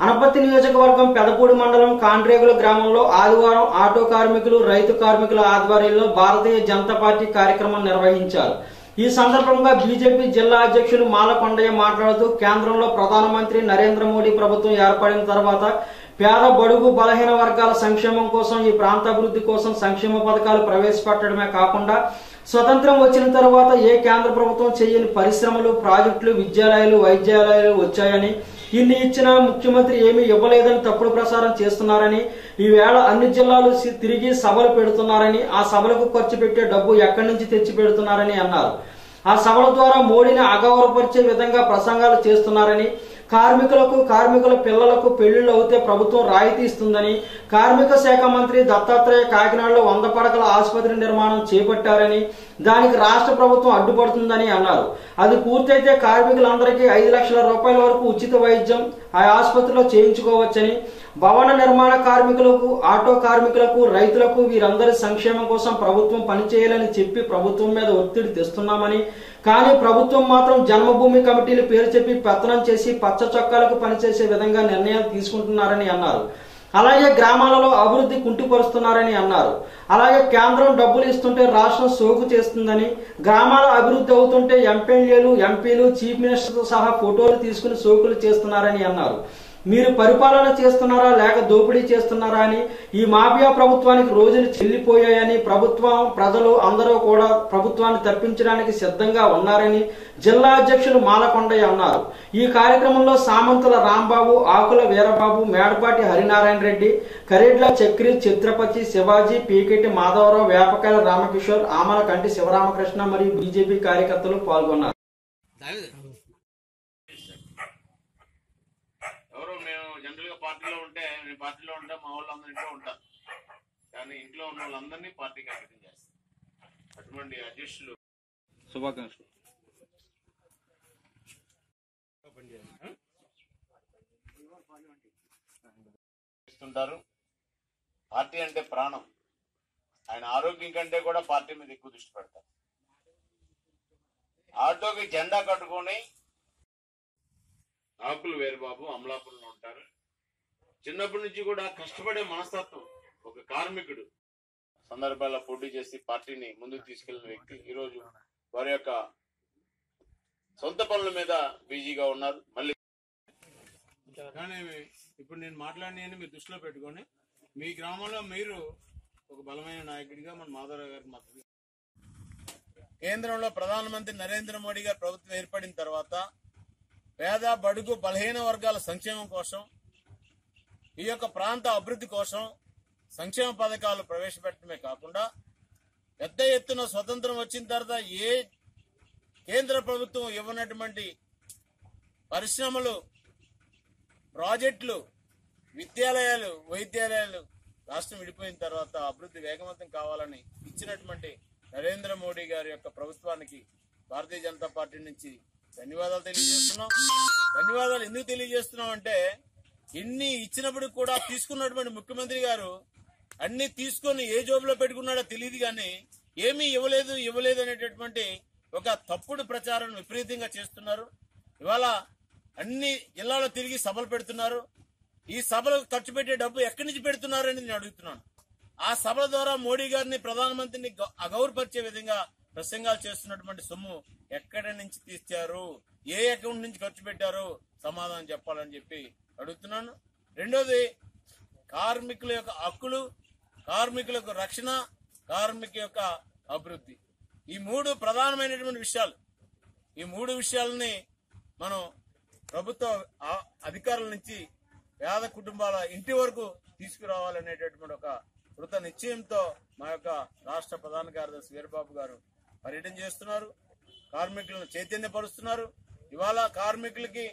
అనపత్తి నియోజకవర్గం పెదపూడి మండలం కాండ్రేగుల గ్రామంలో ఆదివారం ఆటో కార్మికులు రైతు కార్మికుల ఆధ్వర్యంలో భారతీయ జనతా పార్టీ కార్యక్రమం నిర్వహించారు ఈ సందర్భంగా బీజేపీ జిల్లా అధ్యక్షులు మాలకొండయ్య మాట్లాడుతూ కేంద్రంలో ప్రధానమంత్రి నరేంద్ర మోడీ ప్రభుత్వం ఏర్పడిన తర్వాత పేద బడుగు బలహీన వర్గాల సంక్షేమం కోసం ఈ ప్రాంత అభివృద్ధి కోసం సంక్షేమ పథకాలు ప్రవేశపెట్టడమే కాకుండా స్వతంత్రం వచ్చిన తర్వాత ఏ కేంద్ర ప్రభుత్వం చేయని పరిశ్రమలు ప్రాజెక్టులు విద్యాలయాలు వైద్యాలయాలు వచ్చాయని ఇన్ని ఇచ్చినా ముఖ్యమంత్రి ఏమీ ఇవ్వలేదని తప్పుడు ప్రచారం చేస్తున్నారని ఈవేళ అన్ని జిల్లాలు సి- తిరిగి సభలు పెడుతున్నారని ఆ సభలకు ఖర్చు పెట్టే డబ్బు ఎక్కడి నుంచి తెచ్చి పెడుతున్నారని అన్నారు ఆ సభల ద్వారా మోడీని అగౌరవపరిచే విధంగా ప్రసంగాలు చేస్తున్నారని కార్మికులకు కార్మికుల పిల్లలకు పెళ్లిళ్ళు అవుతే ప్రభుత్వం రాయితీ ఇస్తుందని కార్మిక శాఖ మంత్రి దత్తాత్రేయ కాకినాడలో వంద పడకల ఆసుపత్రి నిర్మాణం చేపట్టారని దానికి రాష్ట్ర ప్రభుత్వం అడ్డుపడుతుందని అన్నారు అది పూర్తయితే కార్మికులందరికీ ఐదు లక్షల రూపాయల వరకు ఉచిత వైద్యం ఆ ఆసుపత్రిలో చేయించుకోవచ్చని భవన నిర్మాణ కార్మికులకు ఆటో కార్మికులకు రైతులకు వీరందరి సంక్షేమం కోసం ప్రభుత్వం పనిచేయాలని చెప్పి ప్రభుత్వం మీద ఒత్తిడి తెస్తున్నామని కానీ ప్రభుత్వం మాత్రం జన్మభూమి కమిటీలు పేరు చెప్పి పెత్తనం చేసి పచ్చ చొక్కాలకు పనిచేసే విధంగా నిర్ణయాలు తీసుకుంటున్నారని అన్నారు అలాగే గ్రామాలలో అభివృద్ధి కుంటిపరుస్తున్నారని అన్నారు అలాగే కేంద్రం డబ్బులు ఇస్తుంటే రాష్ట్రం సోకు చేస్తుందని గ్రామాల అభివృద్ధి అవుతుంటే ఎంపీఎల్ఏలు ఎంపీలు చీఫ్ మినిస్టర్తో సహా ఫోటోలు తీసుకుని సోకులు చేస్తున్నారని అన్నారు మీరు పరిపాలన చేస్తున్నారా లేక దోపిడీ చేస్తున్నారా అని ఈ మాఫియా ప్రభుత్వానికి రోజులు చెల్లిపోయాయని ప్రభుత్వం ప్రజలు అందరూ కూడా ప్రభుత్వాన్ని తప్పించడానికి సిద్ధంగా ఉన్నారని జిల్లా అధ్యక్షులు మాలకొండయ్య అన్నారు ఈ కార్యక్రమంలో సామంతుల రాంబాబు ఆకుల వీరబాబు మేడపాటి హరినారాయణ రెడ్డి కరేడ్ల చక్రి ఛత్రపతి శివాజీ పీకెటి మాధవరావు వేపకాయల రామకిషోర్ ఆమల కంటి శివరామకృష్ణ మరియు బీజేపీ కార్యకర్తలు పాల్గొన్నారు ఎవరో మేము జనరల్ గా పార్టీలో ఉంటే మేము పార్టీలో ఉంటే మా వాళ్ళందరూ ఇంట్లో ఉంటారు కానీ ఇంట్లో ఉన్న వాళ్ళందరినీ పార్టీకి అంకితం చేస్తాం అటువంటి అధ్యక్షులు శుభాకాంక్షలు ఇస్తుంటారు పార్టీ అంటే ప్రాణం ఆయన ఆరోగ్యం కంటే కూడా పార్టీ మీద ఎక్కువ దృష్టి పెడతారు ఆటోకి జెండా కట్టుకొని ఆకులు వేరుబాబు అమలాపురంలో ఉంటారు చిన్నప్పటి నుంచి కూడా కష్టపడే మనస్తత్వం ఒక కార్మికుడు సందర్భాల్లో పోటీ చేసి పార్టీని ముందుకు తీసుకెళ్లిన వ్యక్తి ఈరోజు వారి యొక్క సొంత పనుల మీద బిజీగా ఉన్నారు మళ్ళీ కానీ ఇప్పుడు నేను మాట్లాడిన మీరు దృష్టిలో పెట్టుకొని మీ గ్రామంలో మీరు ఒక బలమైన నాయకుడిగా మన మాధవరావు గారికి మద్దతు కేంద్రంలో ప్రధానమంత్రి నరేంద్ర మోడీ గారి ప్రభుత్వం ఏర్పడిన తర్వాత పేద బడుగు బలహీన వర్గాల సంక్షేమం కోసం ఈ యొక్క ప్రాంత అభివృద్ధి కోసం సంక్షేమ పథకాలు ప్రవేశపెట్టడమే కాకుండా పెద్ద ఎత్తున స్వతంత్రం వచ్చిన తర్వాత ఏ కేంద్ర ప్రభుత్వం ఇవ్వనటువంటి పరిశ్రమలు ప్రాజెక్టులు విద్యాలయాలు వైద్యాలయాలు రాష్ట్రం విడిపోయిన తర్వాత అభివృద్ధి వేగవంతం కావాలని ఇచ్చినటువంటి నరేంద్ర మోడీ గారి యొక్క ప్రభుత్వానికి భారతీయ జనతా పార్టీ నుంచి ధన్యవాదాలు తెలియజేస్తున్నాం ధన్యవాదాలు ఎందుకు తెలియజేస్తున్నాం అంటే ఎన్ని ఇచ్చినప్పుడు కూడా తీసుకున్నటువంటి ముఖ్యమంత్రి గారు అన్ని తీసుకొని ఏ జోబులో పెట్టుకున్నాడో తెలియదు కానీ ఏమీ ఇవ్వలేదు ఇవ్వలేదు అనేటటువంటి ఒక తప్పుడు ప్రచారం విపరీతంగా చేస్తున్నారు ఇవాళ అన్ని జిల్లాలో తిరిగి సభలు పెడుతున్నారు ఈ సభలకు ఖర్చు పెట్టే డబ్బు ఎక్కడి నుంచి పెడుతున్నారు అని నేను అడుగుతున్నాను ఆ సభల ద్వారా మోడీ గారిని ప్రధానమంత్రిని గౌ- అగౌరవపరిచే విధంగా ప్రసంగాలు చేస్తున్నటువంటి సొమ్ము ఎక్కడి నుంచి తీస్తారు ఏ అకౌంట్ నుంచి ఖర్చు పెట్టారో సమాధానం చెప్పాలని చెప్పి అడుగుతున్నాను రెండోది కార్మికుల యొక్క హక్కులు కార్మికులకు రక్షణ కార్మిక యొక్క అభివృద్ధి ఈ మూడు ప్రధానమైనటువంటి విషయాలు ఈ మూడు విషయాలని మనం ప్రభుత్వ ఆ- అధికారుల నుంచి పేద కుటుంబాల ఇంటి వరకు తీసుకురావాలనేటటువంటి ఒక కృత నిశ్చయంతో మా యొక్క రాష్ట్ర ప్రధాన కార్యదర్శి వీరబాబు గారు పర్యటన చేస్తున్నారు కార్మికులను చైతన్యపరుస్తున్నారు ఇవాళ కార్మికులకి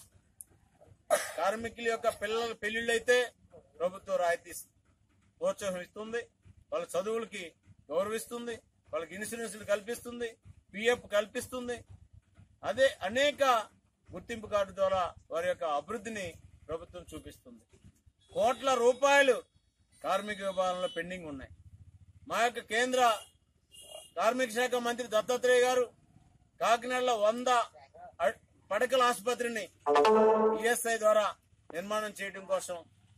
కార్మికుల యొక్క పిల్లల పెళ్లిళ్ళైతే ప్రభుత్వం రాయితీ ప్రోత్సహిస్తుంది వాళ్ళ చదువులకి గౌరవిస్తుంది వాళ్ళకి ఇన్సూరెన్స్లు కల్పిస్తుంది పిఎఫ్ కల్పిస్తుంది అదే అనేక గుర్తింపు కార్డు ద్వారా వారి యొక్క అభివృద్ధిని ప్రభుత్వం చూపిస్తుంది కోట్ల రూపాయలు కార్మిక విభాగంలో పెండింగ్ ఉన్నాయి మా యొక్క కేంద్ర కార్మిక శాఖ మంత్రి దత్తాత్రేయ గారు కాకినాడలో వంద అ- పడకల ఆసుపత్రిని ఈఎస్ఐ ద్వారా నిర్మాణం చేయడం కోసం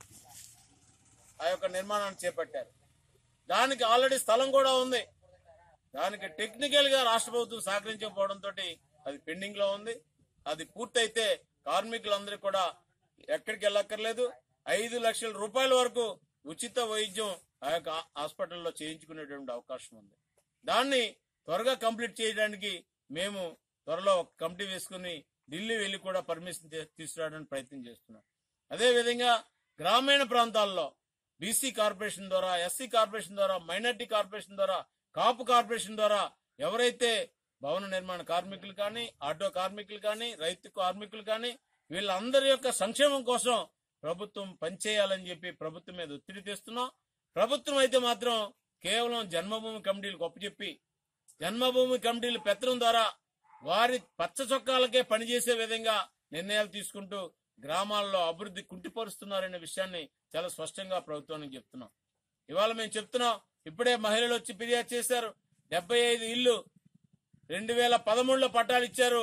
ఆ యొక్క నిర్మాణాన్ని చేపట్టారు దానికి ఆల్రెడీ స్థలం కూడా ఉంది దానికి టెక్నికల్ గా రాష్ట్ర ప్రభుత్వం సహకరించకపోవడంతో అది పెండింగ్ లో ఉంది అది పూర్తయితే కార్మికులందరికీ కూడా ఎక్కడికి వెళ్ళక్కర్లేదు ఐదు లక్షల రూపాయల వరకు ఉచిత వైద్యం ఆ యొక్క హాస్పిటల్లో చేయించుకునేటువంటి అవకాశం ఉంది దాన్ని త్వరగా కంప్లీట్ చేయడానికి మేము త్వరలో ఒక కమిటీ వేసుకుని ఢిల్లీ వెళ్లి కూడా పర్మిషన్ తీ- తీసుకురావడానికి ప్రయత్నం చేస్తున్నాం అదే విధంగా గ్రామీణ ప్రాంతాల్లో బీసీ కార్పొరేషన్ ద్వారా ఎస్సీ కార్పొరేషన్ ద్వారా మైనార్టీ కార్పొరేషన్ ద్వారా కాపు కార్పొరేషన్ ద్వారా ఎవరైతే భవన నిర్మాణ కార్మికులు కానీ ఆటో కార్మికులు కానీ రైతు కార్మికులు కానీ వీళ్ళందరి యొక్క సంక్షేమం కోసం ప్రభుత్వం పనిచేయాలని చెప్పి ప్రభుత్వం మీద ఒత్తిడి తెస్తున్నాం ప్రభుత్వం అయితే మాత్రం కేవలం జన్మభూమి కమిటీలు గొప్పచెప్పి జన్మభూమి కమిటీలు పెత్తనం ద్వారా వారి పచ్చ చొక్కాలకే పనిచేసే విధంగా నిర్ణయాలు తీసుకుంటూ గ్రామాల్లో అభివృద్ధి కుంటిపరుస్తున్నారనే విషయాన్ని చాలా స్పష్టంగా ప్రభుత్వానికి చెప్తున్నాం ఇవాళ మేము చెప్తున్నాం ఇప్పుడే మహిళలు వచ్చి ఫిర్యాదు చేశారు డెబ్బై ఐదు ఇల్లు రెండు వేల పదమూడులో పట్టాలు ఇచ్చారు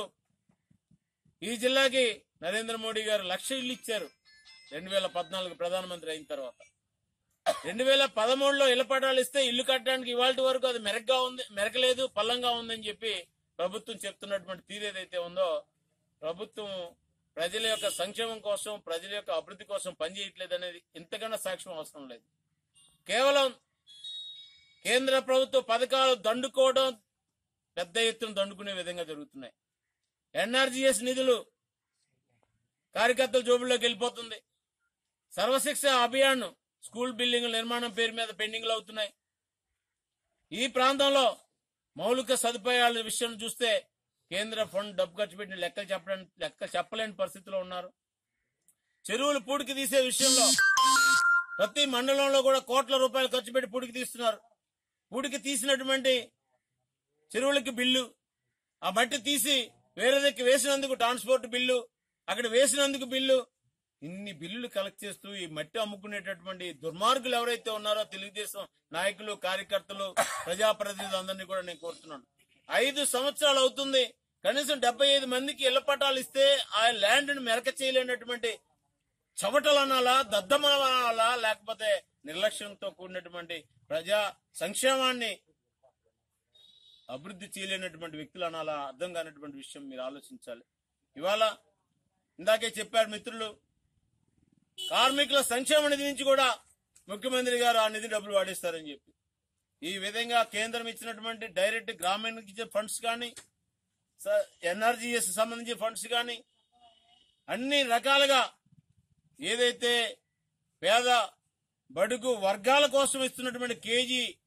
ఈ జిల్లాకి నరేంద్ర మోడీ గారు లక్ష ఇల్లు ఇచ్చారు రెండు వేల పద్నాలుగు ప్రధానమంత్రి అయిన తర్వాత రెండు వేల పదమూడులో ఇళ్ల పట్టాలు ఇస్తే ఇల్లు కట్టడానికి ఇవాళ వరకు అది మెరగ్గా ఉంది మెరకలేదు పల్లంగా ఉందని చెప్పి ప్రభుత్వం చెప్తున్నటువంటి తీరు ఏదైతే ఉందో ప్రభుత్వం ప్రజల యొక్క సంక్షేమం కోసం ప్రజల యొక్క అభివృద్ధి కోసం పనిచేయట్లేదు అనేది ఇంతకన్నా సాక్ష్యం అవసరం లేదు కేవలం కేంద్ర ప్రభుత్వ పథకాలు దండుకోవడం పెద్ద ఎత్తున దండుకునే విధంగా జరుగుతున్నాయి ఎన్ఆర్జీఎస్ నిధులు కార్యకర్తల జోబుల్లోకి వెళ్ళిపోతుంది సర్వశిక్ష అభియాన్ స్కూల్ బిల్డింగ్ నిర్మాణం పేరు మీద పెండింగ్లు అవుతున్నాయి ఈ ప్రాంతంలో మౌలిక సదుపాయాల విషయం చూస్తే కేంద్ర ఫండ్ డబ్బు ఖర్చు పెట్టిన లెక్కలు చెప్పడానికి లెక్క చెప్పలేని పరిస్థితిలో ఉన్నారు చెరువులు పూడికి తీసే విషయంలో ప్రతి మండలంలో కూడా కోట్ల రూపాయలు ఖర్చు పెట్టి పూడికి తీస్తున్నారు పూడికి తీసినటువంటి చెరువులకి బిల్లు ఆ మట్టి తీసి వేరే దగ్గర వేసినందుకు ట్రాన్స్పోర్ట్ బిల్లు అక్కడ వేసినందుకు బిల్లు ఇన్ని బిల్లులు కలెక్ట్ చేస్తూ ఈ మట్టి అమ్ముకునేటటువంటి దుర్మార్గులు ఎవరైతే ఉన్నారో తెలుగుదేశం నాయకులు కార్యకర్తలు ప్రజాప్రతినిధులు అందరినీ కూడా నేను కోరుతున్నాను ఐదు సంవత్సరాలు అవుతుంది కనీసం డెబ్బై ఐదు మందికి ఇళ్ల పట్టాలు ఇస్తే ఆ ల్యాండ్ ని మెరక చేయలేనటువంటి చవటలు అనాలా దద్దమలు అనాలా లేకపోతే నిర్లక్ష్యంతో కూడినటువంటి ప్రజా సంక్షేమాన్ని అభివృద్ధి చేయలేనటువంటి వ్యక్తులు అనాలా అర్థం కానటువంటి విషయం మీరు ఆలోచించాలి ఇవాళ ఇందాకే చెప్పారు మిత్రులు కార్మికుల సంక్షేమ నిధి నుంచి కూడా ముఖ్యమంత్రి గారు ఆ నిధి డబ్బులు వాడిస్తారని చెప్పి ఈ విధంగా కేంద్రం ఇచ్చినటువంటి డైరెక్ట్ గ్రామీణ ఇచ్చే ఫండ్స్ కానీ ఎన్ఆర్జీఎస్ సంబంధించిన ఫండ్స్ కానీ అన్ని రకాలుగా ఏదైతే పేద బడుగు వర్గాల కోసం ఇస్తున్నటువంటి కేజీ